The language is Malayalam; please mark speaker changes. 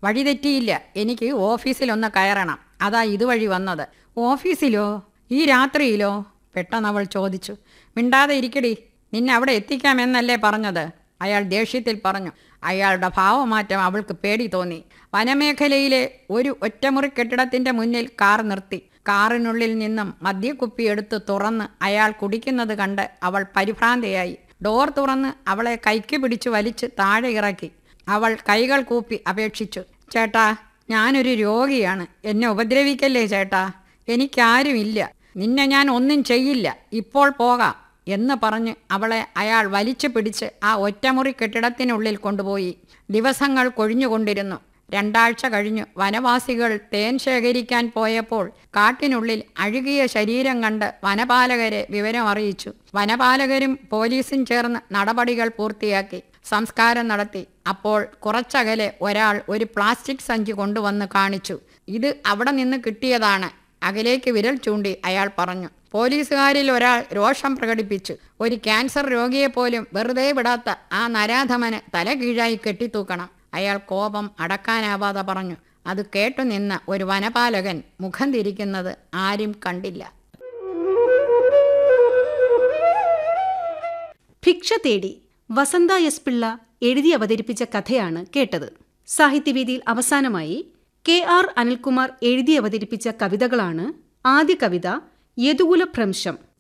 Speaker 1: വഴിതെറ്റിയില്ല എനിക്ക് ഓഫീസിലൊന്ന് കയറണം അതാ ഇതുവഴി വന്നത് ഓഫീസിലോ ഈ രാത്രിയിലോ പെട്ടെന്ന് അവൾ ചോദിച്ചു മിണ്ടാതെ ഇരിക്കടി നിന്നെ അവിടെ എത്തിക്കാമെന്നല്ലേ പറഞ്ഞത് അയാൾ ദേഷ്യത്തിൽ പറഞ്ഞു അയാളുടെ ഭാവമാറ്റം അവൾക്ക് പേടി തോന്നി വനമേഖലയിലെ ഒരു ഒറ്റമുറി കെട്ടിടത്തിന്റെ മുന്നിൽ കാർ നിർത്തി കാറിനുള്ളിൽ നിന്നും മദ്യക്കുപ്പി എടുത്ത് തുറന്ന് അയാൾ കുടിക്കുന്നത് കണ്ട് അവൾ പരിഭ്രാന്തയായി ഡോർ തുറന്ന് അവളെ കൈക്ക് പിടിച്ച് വലിച്ച് താഴെ ഇറക്കി അവൾ കൈകൾ കൂപ്പി അപേക്ഷിച്ചു ചേട്ടാ ഞാനൊരു രോഗിയാണ് എന്നെ ഉപദ്രവിക്കല്ലേ ചേട്ടാ എനിക്കാരുമില്ല നിന്നെ ഞാൻ ഒന്നും ചെയ്യില്ല ഇപ്പോൾ പോകാം എന്ന് പറഞ്ഞ് അവളെ അയാൾ വലിച്ചു പിടിച്ച് ആ ഒറ്റമുറി കെട്ടിടത്തിനുള്ളിൽ കൊണ്ടുപോയി ദിവസങ്ങൾ കൊഴിഞ്ഞുകൊണ്ടിരുന്നു രണ്ടാഴ്ച കഴിഞ്ഞു വനവാസികൾ തേൻ ശേഖരിക്കാൻ പോയപ്പോൾ കാട്ടിനുള്ളിൽ അഴുകിയ ശരീരം കണ്ട് വനപാലകരെ വിവരം അറിയിച്ചു വനപാലകരും പോലീസും ചേർന്ന് നടപടികൾ പൂർത്തിയാക്കി സംസ്കാരം നടത്തി അപ്പോൾ കുറച്ചകലെ ഒരാൾ ഒരു പ്ലാസ്റ്റിക് സഞ്ചി കൊണ്ടുവന്ന് കാണിച്ചു ഇത് അവിടെ നിന്ന് കിട്ടിയതാണ് അകലേക്ക് വിരൽ ചൂണ്ടി അയാൾ പറഞ്ഞു പോലീസുകാരിൽ ഒരാൾ രോഷം പ്രകടിപ്പിച്ചു ഒരു ക്യാൻസർ രോഗിയെപ്പോലും വെറുതെ വിടാത്ത ആ നരാധമന് തല കീഴായി കെട്ടിത്തൂക്കണം അയാൾ കോപം അടക്കാനാവാതെ പറഞ്ഞു അത് കേട്ടുനിന്ന ഒരു വനപാലകൻ മുഖം തിരിക്കുന്നത് ആരും കണ്ടില്ല
Speaker 2: ഭിക്ഷ തേടി വസന്ത എസ് പിള്ള എഴുതി അവതരിപ്പിച്ച കഥയാണ് കേട്ടത് സാഹിത്യവേദിയിൽ അവസാനമായി കെ ആർ അനിൽകുമാർ എഴുതി അവതരിപ്പിച്ച കവിതകളാണ് ആദ്യ കവിത യദുകുല ഭ്രംശം